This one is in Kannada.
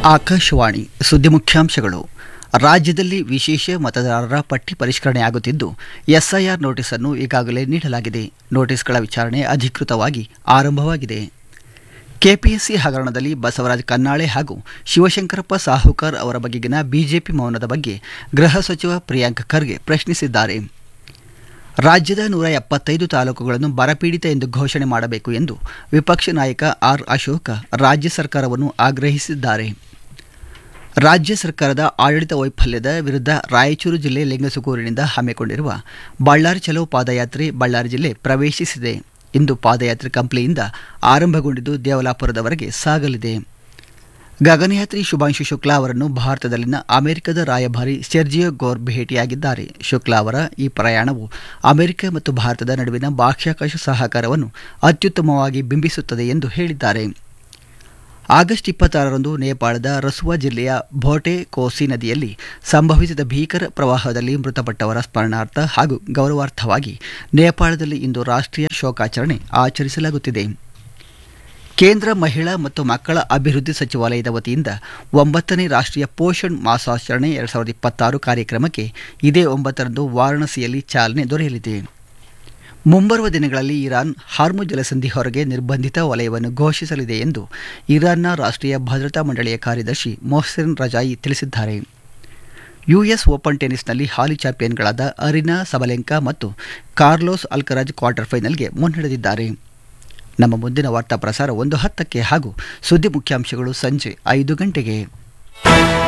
ಆಕಾಶವಾಣಿ ಸುದ್ದಿ ಮುಖ್ಯಾಂಶಗಳು ರಾಜ್ಯದಲ್ಲಿ ವಿಶೇಷ ಮತದಾರರ ಪಟ್ಟಿ ಪರಿಷ್ಕರಣೆಯಾಗುತ್ತಿದ್ದು ಎಸ್ಐಆರ್ ನೋಟಿಸ್ ಅನ್ನು ಈಗಾಗಲೇ ನೀಡಲಾಗಿದೆ ನೋಟಿಸ್ಗಳ ವಿಚಾರಣೆ ಅಧಿಕೃತವಾಗಿ ಆರಂಭವಾಗಿದೆ ಕೆಪಿಎಸ್ಸಿ ಹಗರಣದಲ್ಲಿ ಬಸವರಾಜ ಕನ್ನಾಳೆ ಹಾಗೂ ಶಿವಶಂಕರಪ್ಪ ಸಾಹುಕಾರ್ ಅವರ ಬಗೆಗಿನ ಬಿಜೆಪಿ ಮೌನದ ಬಗ್ಗೆ ಗೃಹ ಸಚಿವ ಪ್ರಿಯಾಂಕ್ ಖರ್ಗೆ ಪ್ರಶ್ನಿಸಿದ್ದಾರೆ ರಾಜ್ಯದ ನೂರ ಎಪ್ಪತ್ತೈದು ತಾಲೂಕುಗಳನ್ನು ಬರಪೀಡಿತ ಎಂದು ಘೋಷಣೆ ಮಾಡಬೇಕು ಎಂದು ವಿಪಕ್ಷ ನಾಯಕ ಆರ್ ಅಶೋಕ ರಾಜ್ಯ ಸರ್ಕಾರವನ್ನು ಆಗ್ರಹಿಸಿದ್ದಾರೆ ರಾಜ್ಯ ಸರ್ಕಾರದ ಆಡಳಿತ ವೈಫಲ್ಯದ ವಿರುದ್ಧ ರಾಯಚೂರು ಜಿಲ್ಲೆ ಲಿಂಗಸುಗೂರಿನಿಂದ ಹಮ್ಮಿಕೊಂಡಿರುವ ಬಳ್ಳಾರಿ ಚಲೋ ಪಾದಯಾತ್ರೆ ಬಳ್ಳಾರಿ ಜಿಲ್ಲೆ ಪ್ರವೇಶಿಸಿದೆ ಇಂದು ಪಾದಯಾತ್ರೆ ಕಂಪ್ಲಿಯಿಂದ ಆರಂಭಗೊಂಡಿದ್ದು ದೇವಲಾಪುರದವರೆಗೆ ಸಾಗಲಿದೆ ಗಗನಯಾತ್ರಿ ಶುಭಾಂಶು ಶುಕ್ಲಾ ಅವರನ್ನು ಭಾರತದಲ್ಲಿನ ಅಮೆರಿಕದ ರಾಯಭಾರಿ ಸೆರ್ಜಿಯೋ ಗೋರ್ ಭೇಟಿಯಾಗಿದ್ದಾರೆ ಶುಕ್ಲಾ ಅವರ ಈ ಪ್ರಯಾಣವು ಅಮೆರಿಕ ಮತ್ತು ಭಾರತದ ನಡುವಿನ ಬಾಹ್ಯಾಕಾಶ ಸಹಕಾರವನ್ನು ಅತ್ಯುತ್ತಮವಾಗಿ ಬಿಂಬಿಸುತ್ತದೆ ಎಂದು ಹೇಳಿದ್ದಾರೆ ಆಗಸ್ಟ್ ಇಪ್ಪತ್ತಾರರಂದು ನೇಪಾಳದ ರಸುವಾ ಜಿಲ್ಲೆಯ ಭೋಟೆ ಕೋಸಿ ನದಿಯಲ್ಲಿ ಸಂಭವಿಸಿದ ಭೀಕರ ಪ್ರವಾಹದಲ್ಲಿ ಮೃತಪಟ್ಟವರ ಸ್ಮರಣಾರ್ಥ ಹಾಗೂ ಗೌರವಾರ್ಥವಾಗಿ ನೇಪಾಳದಲ್ಲಿ ಇಂದು ರಾಷ್ಟ್ರೀಯ ಶೋಕಾಚರಣೆ ಆಚರಿಸಲಾಗುತ್ತಿದೆ ಕೇಂದ್ರ ಮಹಿಳಾ ಮತ್ತು ಮಕ್ಕಳ ಅಭಿವೃದ್ಧಿ ಸಚಿವಾಲಯದ ವತಿಯಿಂದ ಒಂಬತ್ತನೇ ರಾಷ್ಟ್ರೀಯ ಪೋಷಣ್ ಮಾಸಾಚರಣೆ ಎರಡು ಸಾವಿರದ ಇಪ್ಪತ್ತಾರು ಕಾರ್ಯಕ್ರಮಕ್ಕೆ ಇದೇ ಒಂಬತ್ತರಂದು ವಾರಾಣಸಿಯಲ್ಲಿ ಚಾಲನೆ ದೊರೆಯಲಿದೆ ಮುಂಬರುವ ದಿನಗಳಲ್ಲಿ ಇರಾನ್ ಹಾರ್ಮು ಜಲಸಂಧಿ ಹೊರಗೆ ನಿರ್ಬಂಧಿತ ವಲಯವನ್ನು ಘೋಷಿಸಲಿದೆ ಎಂದು ಇರಾನ್ನ ರಾಷ್ಟ್ರೀಯ ಭದ್ರತಾ ಮಂಡಳಿಯ ಕಾರ್ಯದರ್ಶಿ ಮೊಹ್ಸೆನ್ ರಜಾಯಿ ತಿಳಿಸಿದ್ದಾರೆ ಯುಎಸ್ ಓಪನ್ ಟೆನಿಸ್ನಲ್ಲಿ ಹಾಲಿ ಚಾಂಪಿಯನ್ಗಳಾದ ಅರಿನಾ ಸಬಲೆಂಕಾ ಮತ್ತು ಕಾರ್ಲೋಸ್ ಅಲ್ಕರಾಜ್ ಕ್ವಾರ್ಟರ್ ಫೈನಲ್ಗೆ ಮುನ್ನಡೆದಿದ್ದಾರೆ ನಮ್ಮ ಮುಂದಿನ ವಾರ್ತಾ ಪ್ರಸಾರ ಒಂದು ಹತ್ತಕ್ಕೆ ಹಾಗೂ ಸುದ್ದಿ ಮುಖ್ಯಾಂಶಗಳು ಸಂಜೆ ಐದು ಗಂಟೆಗೆ